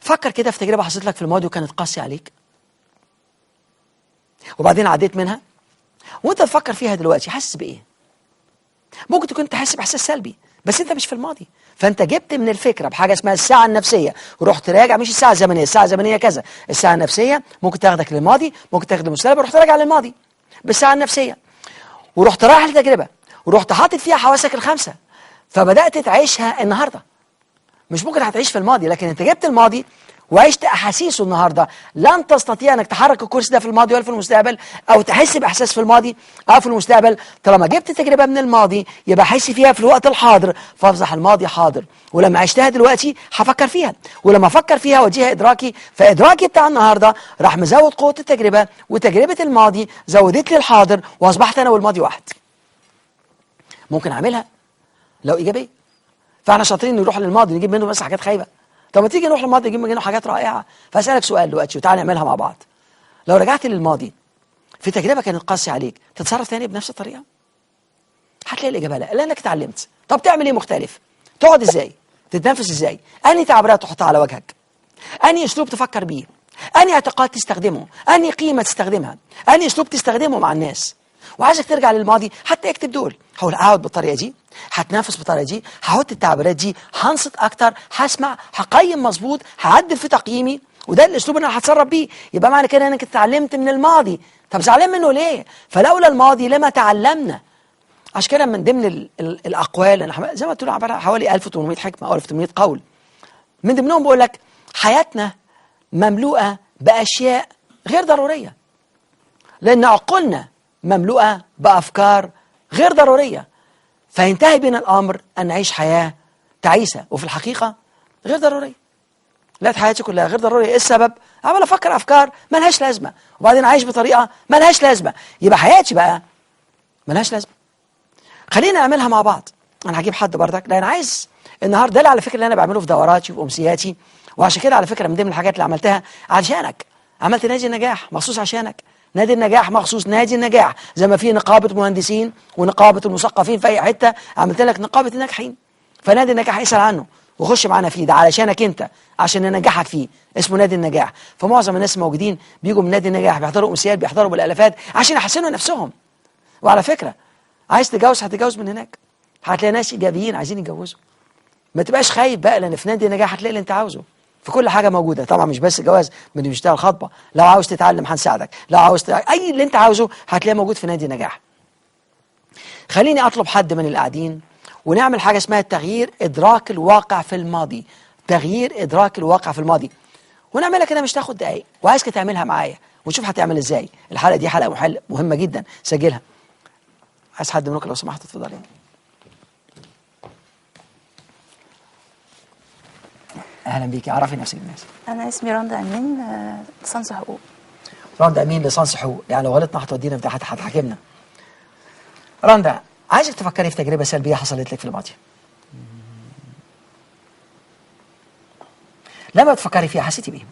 فكر كده في تجربه حصلت لك في الماضي وكانت قاسيه عليك وبعدين عديت منها وانت تفكر فيها دلوقتي حاسس بايه ممكن تكون تحس باحساس سلبي بس انت مش في الماضي فانت جبت من الفكره بحاجه اسمها الساعه النفسيه ورحت راجع مش الساعه الزمنيه الساعه الزمنيه كذا الساعه النفسيه ممكن تاخدك للماضي ممكن تاخد المستقبل ورحت راجع للماضي بالساعه النفسيه ورحت رايح لتجربه ورحت حاطط فيها حواسك الخمسه فبدات تعيشها النهارده مش ممكن هتعيش في الماضي لكن انت جبت الماضي وعشت احاسيسه النهارده لن تستطيع انك تحرك الكرسي ده في الماضي ولا في المستقبل او تحس باحساس في الماضي او في المستقبل طالما جبت تجربه من الماضي يبقى حس فيها في الوقت الحاضر فافضح الماضي حاضر ولما عشتها دلوقتي هفكر فيها ولما افكر فيها واديها ادراكي فادراكي بتاع النهارده راح مزود قوه التجربه وتجربه الماضي زودت لي الحاضر واصبحت انا والماضي واحد ممكن اعملها لو ايجابيه فاحنا شاطرين نروح للماضي نجيب منه بس حاجات خايبه طب ما تيجي نروح للماضي نجيب منه حاجات رائعه فاسالك سؤال دلوقتي وتعالى نعملها مع بعض لو رجعت للماضي في تجربه كانت قاسيه عليك تتصرف تاني بنفس الطريقه هتلاقي الاجابه لا لانك اتعلمت طب تعمل ايه مختلف تقعد ازاي تتنفس ازاي انهي تعبيرات تحطها على وجهك انهي اسلوب تفكر بيه انهي اعتقاد تستخدمه انهي قيمه تستخدمها انهي اسلوب تستخدمه مع الناس وعايزك ترجع للماضي حتى اكتب دول هقول اقعد بالطريقه دي هتنافس بالطريقه دي هحط التعبيرات دي هنصت اكتر هسمع هقيم مظبوط هعدل في تقييمي وده الاسلوب اللي انا هتصرف بيه يبقى معنى كده انك اتعلمت من الماضي طب زعلان منه ليه فلولا الماضي لما تعلمنا عشان كده من ضمن ال ال الاقوال انا زي ما قلت له عباره عن حوالي 1800 حكمه او 1800 قول من ضمنهم بقول لك حياتنا مملوءه باشياء غير ضروريه لان عقولنا مملوءه بافكار غير ضروريه فينتهي بنا الامر ان نعيش حياه تعيسه وفي الحقيقه غير ضروريه لقيت حياتي كلها غير ضروريه ايه السبب عمال افكر افكار ملهاش لازمه وبعدين عايش بطريقه ملهاش لازمه يبقى حياتي بقى ملهاش لازمه خلينا نعملها مع بعض انا هجيب حد بردك لان عايز النهارده ده على فكره اللي انا بعمله في دوراتي وفي امسياتي وعشان كده على فكره من ضمن الحاجات اللي عملتها عشانك عملت نادي النجاح مخصوص عشانك نادي النجاح مخصوص نادي النجاح زي ما في نقابه مهندسين ونقابه المثقفين في اي حته عملت لك نقابه الناجحين فنادي النجاح اسال عنه وخش معانا فيه ده علشانك انت عشان ننجحك فيه اسمه نادي النجاح فمعظم الناس الموجودين بيجوا من نادي النجاح بيحضروا امسيات بيحضروا بالالافات عشان يحسنوا نفسهم وعلى فكره عايز تتجوز هتتجوز من هناك هتلاقي ناس ايجابيين عايزين يتجوزوا ما تبقاش خايف بقى لان في نادي النجاح هتلاقي اللي انت عاوزه في كل حاجه موجوده طبعا مش بس الجواز من بيشتغل خطبه لو عاوز تتعلم هنساعدك لو عاوز ت... اي اللي انت عاوزه هتلاقيه موجود في نادي النجاح خليني اطلب حد من القاعدين ونعمل حاجه اسمها تغيير ادراك الواقع في الماضي تغيير ادراك الواقع في الماضي ونعملها كده مش تاخد دقايق وعايزك تعملها معايا ونشوف هتعمل ازاي الحلقه دي حلقه محل مهمه جدا سجلها عايز حد منكم لو سمحت اتفضلي اهلا بيكي عرفي نفسك للناس أنا اسمي رندا أمين آه، ليسانس حقوق رندا امين ليسانس حقوق يعني لو غلطنا هتودينا في حد هتحاكمنا رندا عايزك تفكري في تجربه سلبيه حصلت لك في الماضي لما تفكري فيها حسيتي بايه؟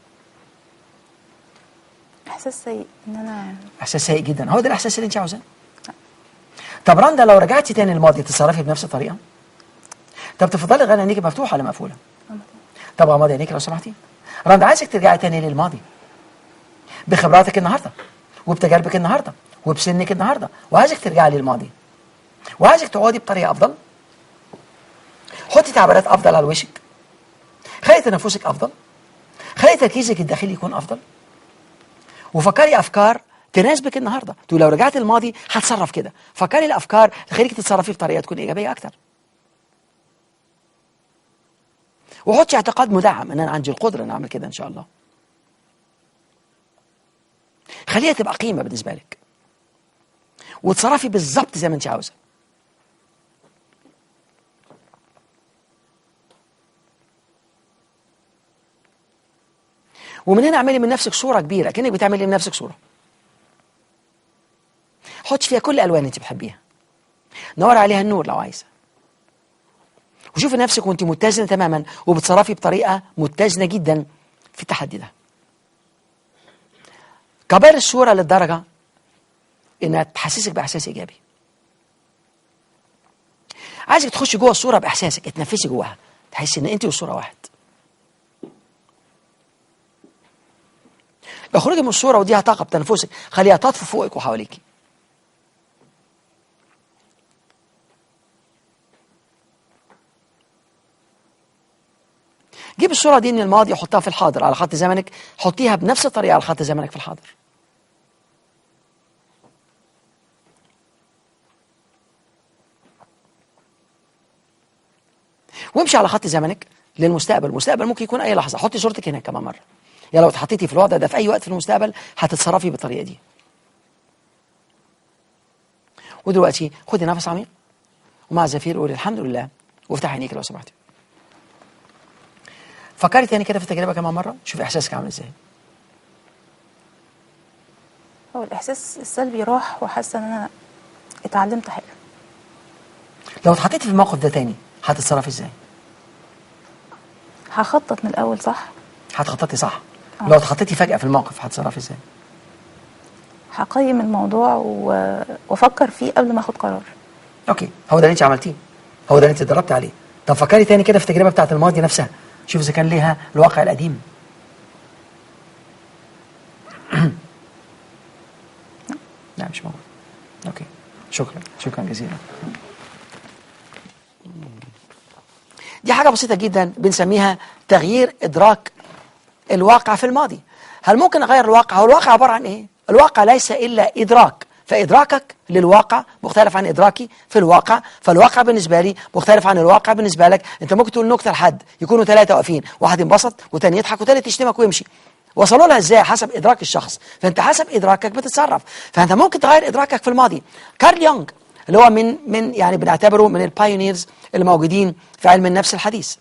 إحساس سيء إن أنا احساس سيء جدا هو ده الاحساس اللي انت عاوزاه طب رندا لو رجعتي تاني للماضي تتصرفي بنفس الطريقه طب تفضلي غير عينيك مفتوحه ولا مقفوله طب غمضي عينيك لو سمحتي رندا عايزك ترجعي تاني للماضي بخبراتك النهارده وبتجاربك النهارده وبسنك النهارده وعايزك ترجعي للماضي وعايزك تقعدي بطريقه افضل حطي تعبيرات افضل على وشك خلي تنفسك افضل خلي تركيزك الداخلي يكون افضل وفكري افكار تناسبك النهارده تقول لو رجعت الماضي هتصرف كده فكري الافكار تخليك تتصرفي بطريقه تكون ايجابيه اكتر وحطي اعتقاد مدعم ان انا عندي القدره ان اعمل كده ان شاء الله خليها تبقى قيمه بالنسبه لك وتصرفي بالظبط زي ما انت عاوزه ومن هنا اعملي من نفسك صوره كبيره كانك بتعملي من نفسك صوره حطي فيها كل الالوان اللي انت بتحبيها نور عليها النور لو عايزه وشوفي نفسك وانت متزنه تماما وبتصرفي بطريقه متزنه جدا في التحدي ده كبر الصوره للدرجه انها تحسسك باحساس ايجابي عايزك تخشي جوه الصوره باحساسك اتنفسي جواها تحسي ان انت والصوره واحد اخرجي من الصوره وديها طاقه بتنفسك خليها تطفو فوقك وحواليك جيب الصوره دي من الماضي وحطها في الحاضر على خط زمنك حطيها بنفس الطريقه على خط زمنك في الحاضر وامشي على خط زمنك للمستقبل المستقبل ممكن يكون اي لحظه حطي صورتك هنا كمان مره يعني لو اتحطيتي في الوضع ده في اي وقت في المستقبل هتتصرفي بالطريقه دي ودلوقتي خدي نفس عميق ومع الزفير قولي الحمد لله وافتحي عينيك لو سمحتي فكري تاني كده في التجربه كمان مره شوفي احساسك عامل ازاي هو الاحساس السلبي راح وحاسه ان انا اتعلمت حاجه لو اتحطيتي في الموقف ده تاني هتتصرفي ازاي هخطط من الاول صح هتخططي صح آه. لو اتحطيتي فجاه في الموقف هتتصرفي ازاي هقيم الموضوع و... وافكر فيه قبل ما اخد قرار اوكي هو ده اللي انت عملتيه هو ده اللي انت اتدربت عليه طب فكري تاني كده في التجربه بتاعت الماضي نفسها شوف اذا كان ليها الواقع القديم لا مش موجود اوكي شكرا شكرا جزيلا دي حاجه بسيطه جدا بنسميها تغيير ادراك الواقع في الماضي هل ممكن اغير الواقع هو الواقع عباره عن ايه الواقع ليس الا ادراك فادراكك للواقع مختلف عن ادراكي في الواقع فالواقع بالنسبه لي مختلف عن الواقع بالنسبه لك انت ممكن تقول نكته لحد يكونوا ثلاثه واقفين واحد ينبسط وتاني يضحك وتالت يشتمك ويمشي وصلوا لها ازاي حسب ادراك الشخص فانت حسب ادراكك بتتصرف فانت ممكن تغير ادراكك في الماضي كارل يونغ اللي هو من من يعني بنعتبره من البايونيرز اللي موجودين في علم النفس الحديث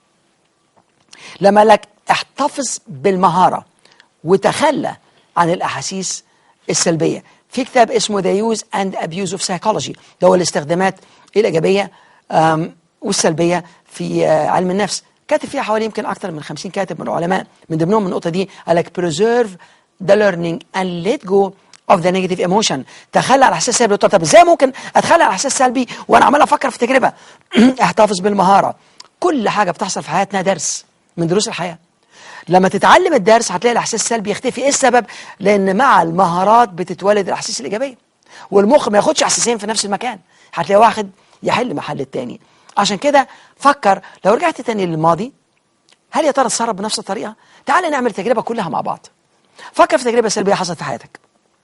لما لك احتفظ بالمهارة وتخلى عن الأحاسيس السلبية في كتاب اسمه The Use and Abuse of Psychology ده هو الاستخدامات الإيجابية آم، والسلبية في آه، علم النفس كاتب فيها حوالي يمكن أكثر من 50 كاتب من العلماء من ضمنهم النقطة دي قال لك preserve the learning and let go of the negative emotion تخلى عن الاحساس السلبي طب ازاي ممكن اتخلى عن الاحساس السلبي وانا عمال افكر في تجربه احتفظ بالمهاره كل حاجه بتحصل في حياتنا درس من دروس الحياه لما تتعلم الدرس هتلاقي الاحساس السلبي يختفي ايه السبب لان مع المهارات بتتولد الاحاسيس الايجابيه والمخ ما ياخدش احساسين في نفس المكان هتلاقي واحد يحل محل التاني عشان كده فكر لو رجعت تاني للماضي هل يا ترى اتصرف بنفس الطريقه تعال نعمل التجربه كلها مع بعض فكر في تجربه سلبيه حصلت في حياتك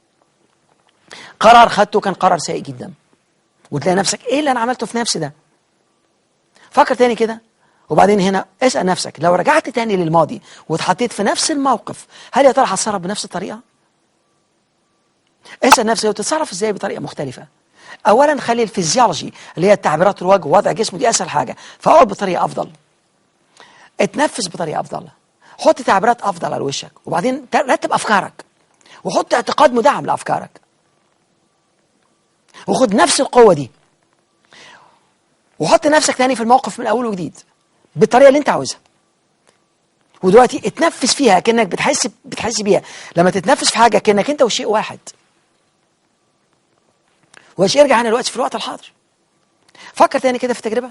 قرار خدته كان قرار سيء جدا وتلاقي نفسك ايه اللي انا عملته في نفسي ده فكر تاني كده وبعدين هنا اسال نفسك لو رجعت تاني للماضي واتحطيت في نفس الموقف هل يا ترى هتصرف بنفس الطريقه اسال نفسك وتتصرف ازاي بطريقه مختلفه اولا خلي الفيزيولوجي اللي هي تعبيرات الوجه ووضع جسمه دي اسهل حاجه فاقعد بطريقه افضل اتنفس بطريقه افضل حط تعبيرات افضل على وشك وبعدين رتب افكارك وحط اعتقاد مدعم لافكارك وخد نفس القوه دي وحط نفسك تاني في الموقف من اول وجديد بالطريقه اللي انت عاوزها ودلوقتي اتنفس فيها كانك بتحس بتحس بيها لما تتنفس في حاجه كانك انت وشيء واحد وش ارجع هنا دلوقتي في الوقت الحاضر فكر تاني كده في التجربه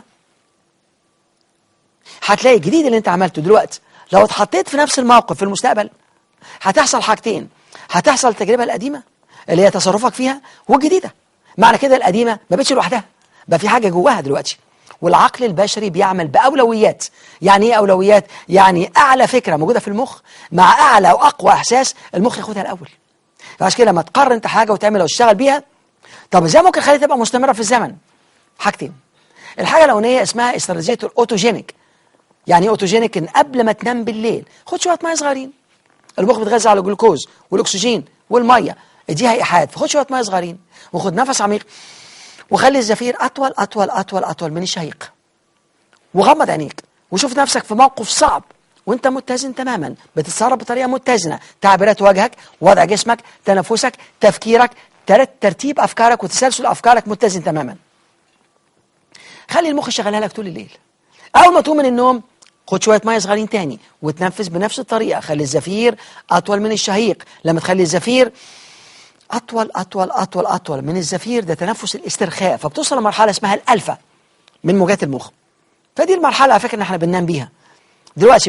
هتلاقي الجديد اللي انت عملته دلوقتي لو اتحطيت في نفس الموقف في المستقبل هتحصل حاجتين هتحصل التجربه القديمه اللي هي تصرفك فيها والجديده معنى كده القديمه ما بقتش لوحدها بقى في حاجه جواها دلوقتي والعقل البشري بيعمل باولويات يعني ايه اولويات يعني اعلى فكره موجوده في المخ مع اعلى واقوى احساس المخ ياخدها الاول فعشان كده لما تقرر انت حاجه وتعملها وتشتغل بيها طب ازاي ممكن خليها تبقى مستمره في الزمن حاجتين الحاجه الاولانيه اسمها استراتيجيه الاوتوجينيك يعني ايه اوتوجينيك ان قبل ما تنام بالليل خد شويه ميه صغيرين المخ بيتغذى على الجلوكوز والاكسجين والميه اديها ايحاد فخد شويه ميه صغيرين وخد نفس عميق وخلي الزفير اطول اطول اطول اطول من الشهيق وغمض عينيك وشوف نفسك في موقف صعب وانت متزن تماما بتتصرف بطريقه متزنه تعبيرات وجهك وضع جسمك تنفسك تفكيرك تر- ترتيب افكارك وتسلسل افكارك متزن تماما خلي المخ يشغلها لك طول الليل اول ما تقوم من النوم خد شويه ميه صغيرين تاني وتنفس بنفس الطريقه خلي الزفير اطول من الشهيق لما تخلي الزفير اطول اطول اطول اطول من الزفير ده تنفس الاسترخاء فبتوصل لمرحله اسمها الالفا من موجات المخ فدي المرحله على فكره ان احنا بننام بيها دلوقتي بقى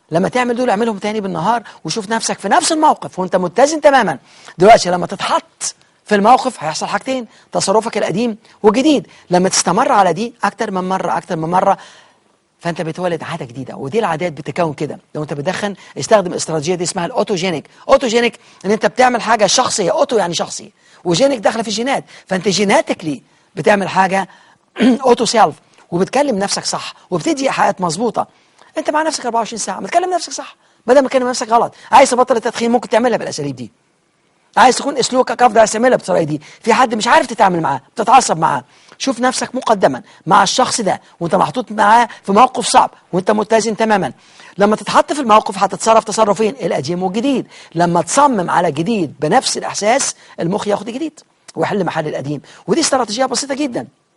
لما تعمل دول اعملهم تاني بالنهار وشوف نفسك في نفس الموقف وانت متزن تماما دلوقتي لما تتحط في الموقف هيحصل حاجتين تصرفك القديم والجديد لما تستمر على دي اكتر من مره اكتر من مره فانت بتولد عاده جديده ودي العادات بتتكون كده لو انت بتدخن استخدم استراتيجيه دي اسمها الاوتوجينيك اوتوجينيك ان انت بتعمل حاجه شخصيه اوتو يعني شخصي وجينيك داخله في الجينات فانت جيناتيكلي بتعمل حاجه اوتو سيلف وبتكلم نفسك صح وبتدي ايحاءات مظبوطه انت مع نفسك 24 ساعه ما تكلم نفسك صح بدل ما تكلم نفسك غلط عايز تبطل التدخين ممكن تعملها بالاساليب دي عايز تكون اسلوبك افضل استعملها بالطريقه دي في حد مش عارف تتعامل معاه بتتعصب معاه شوف نفسك مقدما مع الشخص ده وانت محطوط معاه في موقف صعب وانت متزن تماما لما تتحط في الموقف هتتصرف تصرفين القديم والجديد لما تصمم على جديد بنفس الاحساس المخ ياخد جديد ويحل محل القديم ودي استراتيجيه بسيطه جدا